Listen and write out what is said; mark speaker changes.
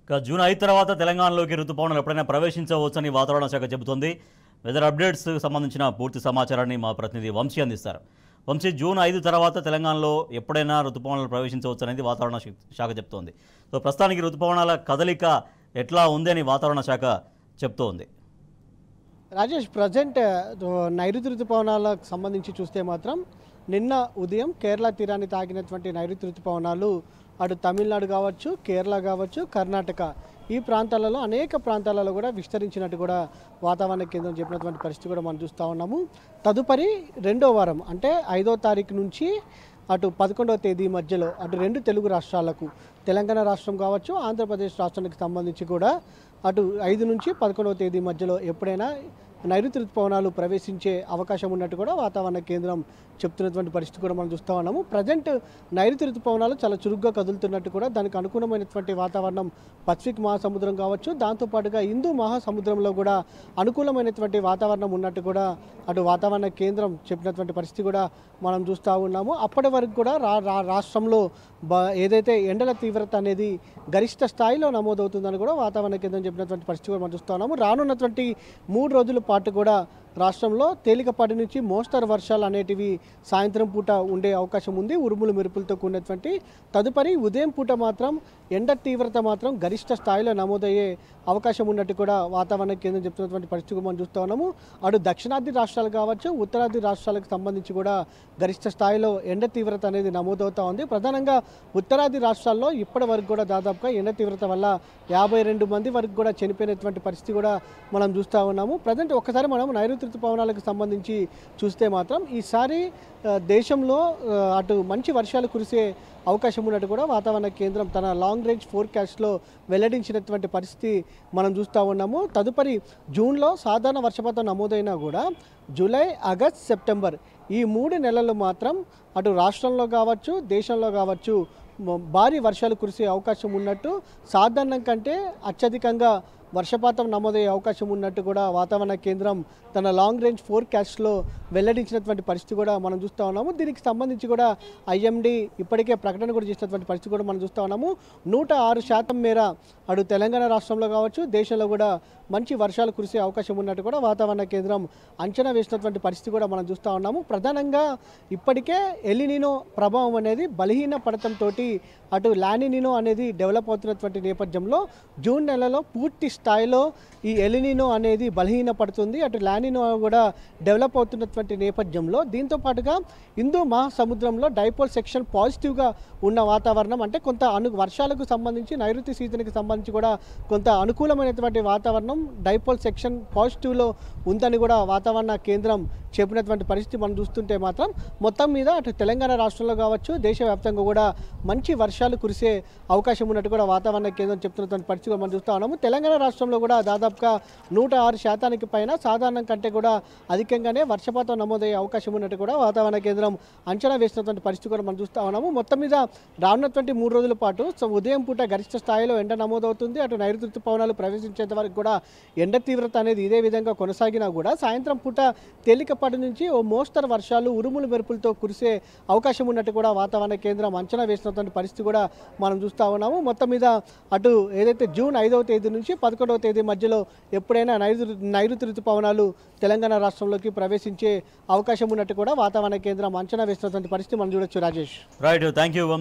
Speaker 1: ఇక జూన్ ఐదు తర్వాత తెలంగాణలోకి రుతుపవనాలు ఎప్పుడైనా ప్రవేశించవచ్చని వాతావరణ శాఖ చెబుతోంది వెదర్ అప్డేట్స్ సంబంధించిన పూర్తి సమాచారాన్ని మా ప్రతినిధి వంశీ అందిస్తారు వంశీ జూన్ ఐదు తర్వాత తెలంగాణలో ఎప్పుడైనా రుతుపవనాలు ప్రవేశించవచ్చు అనేది వాతావరణ శా- శాఖ చెప్తోంది సో ప్రస్తుతానికి రుతుపవనాల కదలిక ఎట్లా ఉంది అని వాతావరణ శాఖ చెప్తోంది
Speaker 2: రాజేష్ ప్రజెంట్ నైరుతి ఋతుపవనాలకు సంబంధించి చూస్తే మాత్రం నిన్న ఉదయం కేరళ తీరాన్ని తాకినటువంటి నైరుతి ఋతుపవనాలు అటు తమిళనాడు కావచ్చు కేరళ కావచ్చు కర్ణాటక ఈ ప్రాంతాలలో అనేక ప్రాంతాలలో కూడా విస్తరించినట్టు కూడా వాతావరణ కేంద్రం చెప్పినటువంటి పరిస్థితి కూడా మనం చూస్తూ ఉన్నాము తదుపరి రెండో వారం అంటే ఐదో తారీఖు నుంచి అటు పదకొండవ తేదీ మధ్యలో అటు రెండు తెలుగు రాష్ట్రాలకు తెలంగాణ రాష్ట్రం కావచ్చు ఆంధ్రప్రదేశ్ రాష్ట్రానికి సంబంధించి కూడా అటు ఐదు నుంచి పదకొండవ తేదీ మధ్యలో ఎప్పుడైనా నైరుతి ఋతుపవనాలు ప్రవేశించే అవకాశం ఉన్నట్టు కూడా వాతావరణ కేంద్రం చెప్తున్నటువంటి పరిస్థితి కూడా మనం చూస్తూ ఉన్నాము ప్రజెంట్ నైరుతి ఋతుపవనాలు చాలా చురుగ్గా కదులుతున్నట్టు కూడా దానికి అనుగుణమైనటువంటి వాతావరణం పసిఫిక్ మహాసముద్రం కావచ్చు దాంతోపాటుగా హిందూ మహాసముద్రంలో కూడా అనుకూలమైనటువంటి వాతావరణం ఉన్నట్టు కూడా అటు వాతావరణ కేంద్రం చెప్పినటువంటి పరిస్థితి కూడా మనం చూస్తూ ఉన్నాము అప్పటి వరకు కూడా రా రా- రాష్ట్రంలో బ ఏదైతే ఎండల తీవ్రత అనేది గరిష్ట స్థాయిలో నమోదవుతుందని కూడా వాతావరణ కేంద్రం చెప్పినటువంటి పరిస్థితి కూడా మనం చూస్తూ ఉన్నాము రానున్నటువంటి మూడు రోజుల పాటు కూడా రాష్ట్రంలో తేలికపాటి నుంచి మోస్తరు వర్షాలు అనేటివి సాయంత్రం పూట ఉండే అవకాశం ఉంది ఉరుములు మెరుపులతో కూడినటువంటి తదుపరి ఉదయం పూట మాత్రం ఎండ తీవ్రత మాత్రం గరిష్ట స్థాయిలో నమోదయ్యే అవకాశం ఉన్నట్టు కూడా వాతావరణ కేంద్రం చెప్తున్నటువంటి పరిస్థితి మనం చూస్తూ ఉన్నాము అటు దక్షిణాది రాష్ట్రాలు కావచ్చు ఉత్తరాది రాష్ట్రాలకు సంబంధించి కూడా గరిష్ట స్థాయిలో ఎండ తీవ్రత అనేది నమోదవుతూ ఉంది ప్రధానంగా ఉత్తరాది రాష్ట్రాల్లో ఇప్పటి వరకు కూడా దాదాపుగా ఎండ తీవ్రత వల్ల యాభై రెండు మంది వరకు కూడా చనిపోయినటువంటి పరిస్థితి కూడా మనం చూస్తూ ఉన్నాము ప్రజెంట్ ఒక్కసారి మనం నైరుతి ఋతుపవనాలకు సంబంధించి చూస్తే మాత్రం ఈసారి ఆ, దేశంలో ఆ, అటు మంచి వర్షాలు కురిసే అవకాశం ఉన్నట్టు కూడా వాతావరణ కేంద్రం తన లాంగ్ రేంజ్ ఫోర్కాస్ట్లో వెల్లడించినటువంటి పరిస్థితి మనం చూస్తూ ఉన్నాము తదుపరి జూన్లో సాధారణ వర్షపాతం నమోదైనా కూడా జూలై ఆగస్ట్ సెప్టెంబర్ ఈ మూడు నెలలు మాత్రం అటు రాష్ట్రంలో కావచ్చు దేశంలో కావచ్చు మ- భారీ వర్షాలు కురిసే అవకాశం ఉన్నట్టు సాధారణం కంటే అత్యధికంగా వర్షపాతం నమోదయ్యే అవకాశం ఉన్నట్టు కూడా వాతావరణ కేంద్రం తన లాంగ్ రేంజ్ ఫోర్కాస్ట్లో వెల్లడించినటువంటి పరిస్థితి కూడా మనం చూస్తూ ఉన్నాము దీనికి సంబంధించి కూడా ఐఎండి ఇప్పటికే ప్రకటన కూడా చేసినటువంటి పరిస్థితి కూడా మనం చూస్తూ ఉన్నాము నూట ఆరు శాతం మేర అటు తెలంగాణ రాష్ట్రంలో కావచ్చు దేశంలో కూడా మంచి వర్షాలు కురిసే అవకాశం ఉన్నట్టు కూడా వాతావరణ కేంద్రం అంచనా వేసినటువంటి పరిస్థితి కూడా మనం చూస్తూ ఉన్నాము ప్రధానంగా ఇప్పటికే ఎలినినో ప్రభావం అనేది బలహీన పడటంతో అటు లానినినో అనేది డెవలప్ అవుతున్నటువంటి నేపథ్యంలో జూన్ నెలలో పూర్తి స్థాయిలో ఈ ఎలినినో అనేది బలహీన పడుతుంది అటు లానినో కూడా డెవలప్ అవుతున్నటువంటి నేపథ్యంలో దీంతో పాటుగా హిందూ మహాసముద్రంలో డైపోల్ సెక్షన్ పాజిటివ్గా ఉన్న వాతావరణం అంటే కొంత అను వర్షాలకు సంబంధించి నైరుతి సీజన్కి సంబంధించి కూడా కొంత అనుకూలమైనటువంటి వాతావరణం డైపోల్ సెక్షన్ పాజిటివ్లో ఉందని కూడా వాతావరణ కేంద్రం చెప్పినటువంటి పరిస్థితి మనం చూస్తుంటే మాత్రం మొత్తం మీద అటు తెలంగాణ రాష్ట్రంలో కావచ్చు దేశవ్యాప్తంగా కూడా మంచి వర్షాలు కురిసే అవకాశం ఉన్నట్టు కూడా వాతావరణ కేంద్రం చెప్తున్నటువంటి పరిస్థితి కూడా మనం చూస్తూ ఉన్నాము తెలంగాణ రాష్ట్రంలో కూడా దాదాపుగా నూట ఆరు శాతానికి పైన సాధారణం కంటే కూడా అధికంగానే వర్షపాతం నమోదయ్యే అవకాశం ఉన్నట్టు కూడా వాతావరణ కేంద్రం అంచనా వేసినటువంటి పరిస్థితి కూడా మనం చూస్తూ ఉన్నాము మొత్తం మీద రానున్నటువంటి మూడు రోజుల పాటు సో ఉదయం పూట గరిష్ట స్థాయిలో ఎండ నమోదవుతుంది అటు నైరుతి ఋతుపవనాలు ప్రవేశించేంత వరకు కూడా ఎండ తీవ్రత అనేది ఇదే విధంగా కొనసాగినా కూడా సాయంత్రం పూట తేలికపాటి నుంచి ఓ మోస్తరు వర్షాలు ఉరుములు మెరుపులతో కురిసే అవకాశం ఉన్నట్టు కూడా వాతావరణ కేంద్రం అంచనా వేసినటువంటి పరిస్థితి కూడా మనం చూస్తూ ఉన్నాము మొత్తం మీద అటు ఏదైతే జూన్ ఐదవ తేదీ నుంచి పదకొండవ తేదీ మధ్యలో ఎప్పుడైనా నైరుతి నైరుతి ఋతుపవనాలు తెలంగాణ రాష్ట్రంలోకి ప్రవేశించే అవకాశం ఉన్నట్టు కూడా వాతావరణ కేంద్రం అంచనా వేసినటువంటి పరిస్థితి మనం చూడొచ్చు రాజేష్
Speaker 1: రైట్ థ్యాంక్ యూ